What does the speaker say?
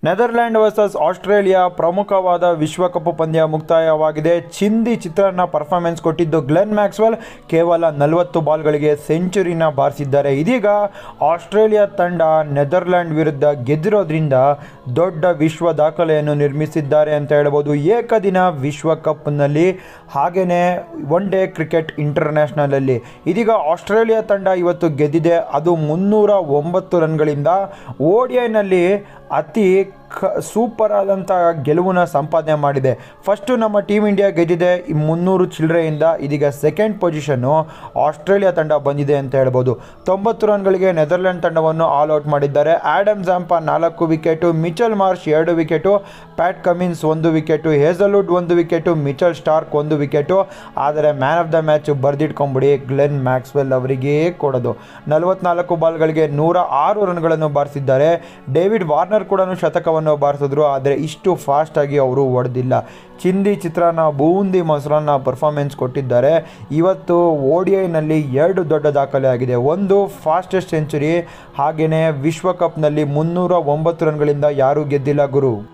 Netherland versus Australia ಪ್ರಮುಖವಾದ ವಿಶ್ವಕಪ್ ಪಂದ್ಯ ಮುಕ್ತಾಯವಾಗಿದೆ ಚಿಂದಿ ಚಿತ್ರಾನ್ನ ಪರ್ಫಾರ್ಮೆನ್ಸ್ ಕೊಟ್ಟಿದ್ದು ಗ್ಲೆನ್ ಮ್ಯಾಕ್ಸ್ವೆಲ್ ಕೇವಲ ನಲವತ್ತು ಬಾಲ್ಗಳಿಗೆ ಸೆಂಚುರಿನ ಬಾರಿಸಿದ್ದಾರೆ ಇದೀಗ ಆಸ್ಟ್ರೇಲಿಯಾ ತಂಡ ನೆದರ್ಲ್ಯಾಂಡ್ ವಿರುದ್ಧ ಗೆದ್ದಿರೋದ್ರಿಂದ ದೊಡ್ಡ ವಿಶ್ವ ದಾಖಲೆಯನ್ನು ನಿರ್ಮಿಸಿದ್ದಾರೆ ಅಂತ ಹೇಳ್ಬೋದು ಏಕದಿನ ವಿಶ್ವಕಪ್ನಲ್ಲಿ ಹಾಗೆಯೇ ಒನ್ ಡೇ ಕ್ರಿಕೆಟ್ ಇಂಟರ್ನ್ಯಾಷನಲಲ್ಲಿ ಇದೀಗ ಆಸ್ಟ್ರೇಲಿಯಾ ತಂಡ ಇವತ್ತು ಗೆದ್ದಿದೆ ಅದು ಮುನ್ನೂರ ಒಂಬತ್ತು ರನ್ಗಳಿಂದ ಓಡಿಐನಲ್ಲಿ ಅತಿ ಕ ಸೂಪರ್ ಆದಂಥ ಗೆಲುವನ್ನ ಸಂಪಾದನೆ ಮಾಡಿದೆ ಫಸ್ಟು ನಮ್ಮ ಟೀಮ್ ಇಂಡಿಯಾ ಗೆದ್ದಿದೆ ಈ ಮುನ್ನೂರು ಚಿಲ್ಲರೆಯಿಂದ ಇದೀಗ ಸೆಕೆಂಡ್ ಪೊಸಿಷನ್ನು ಆಸ್ಟ್ರೇಲಿಯಾ ತಂಡ ಬಂದಿದೆ ಅಂತ ಹೇಳ್ಬೋದು ತೊಂಬತ್ತು ರನ್ಗಳಿಗೆ ನೆದರ್ಲ್ಯಾಂಡ್ ತಂಡವನ್ನು ಆಲ್ ಔಟ್ ಮಾಡಿದ್ದಾರೆ ಆ್ಯಡಮ್ ಜಾಂಪ ನಾಲ್ಕು ವಿಕೆಟು ಮಿಚಲ್ ಮಾರ್ಷ್ ಎರಡು ವಿಕೆಟು ಪ್ಯಾಟ್ ಕಮಿನ್ಸ್ ಒಂದು ವಿಕೆಟು ಹೇಸಲ್ವುಡ್ ಒಂದು ವಿಕೆಟು ಮಿಚಲ್ ಸ್ಟಾರ್ಕ್ ಒಂದು ವಿಕೆಟು ಆದರೆ ಮ್ಯಾನ್ ಆಫ್ ದ ಮ್ಯಾಚ್ ಬರೆದಿಟ್ಕೊಂಬಿಡಿ ಗ್ಲೆನ್ ಮ್ಯಾಕ್ಸ್ವೆಲ್ ಅವರಿಗೇ ಕೊಡೋದು ನಲವತ್ನಾಲ್ಕು ಬಾಲ್ಗಳಿಗೆ ನೂರ ಆರು ರನ್ಗಳನ್ನು ಬಾರಿಸಿದ್ದಾರೆ ಡೇವಿಡ್ ವಾರ್ನರ್ ಕೂಡ ಶತಕವನ್ನು ಬಾರಿಸಿದ್ರು ಆದರೆ ಇಷ್ಟು ಫಾಸ್ಟಾಗಿ ಅವರು ಹೊಡೆದಿಲ್ಲ ಚಿಂದಿ ಚಿತ್ರಾನ್ನ ಬೂಂದಿ ಮೊಸರನ್ನ ಪರ್ಫಾರ್ಮೆನ್ಸ್ ಕೊಟ್ಟಿದ್ದಾರೆ ಇವತ್ತು ಓ ಡಿ ಐನಲ್ಲಿ ಎರಡು ದೊಡ್ಡ ದಾಖಲೆ ಆಗಿದೆ ಒಂದು ಫಾಸ್ಟೆಸ್ಟ್ ಸೆಂಚುರಿ ಹಾಗೆಯೇ ವಿಶ್ವಕಪ್ನಲ್ಲಿ ಮುನ್ನೂರ ಒಂಬತ್ತು ರನ್ಗಳಿಂದ ಯಾರೂ ಗೆದ್ದಿಲ್ಲ ಗುರು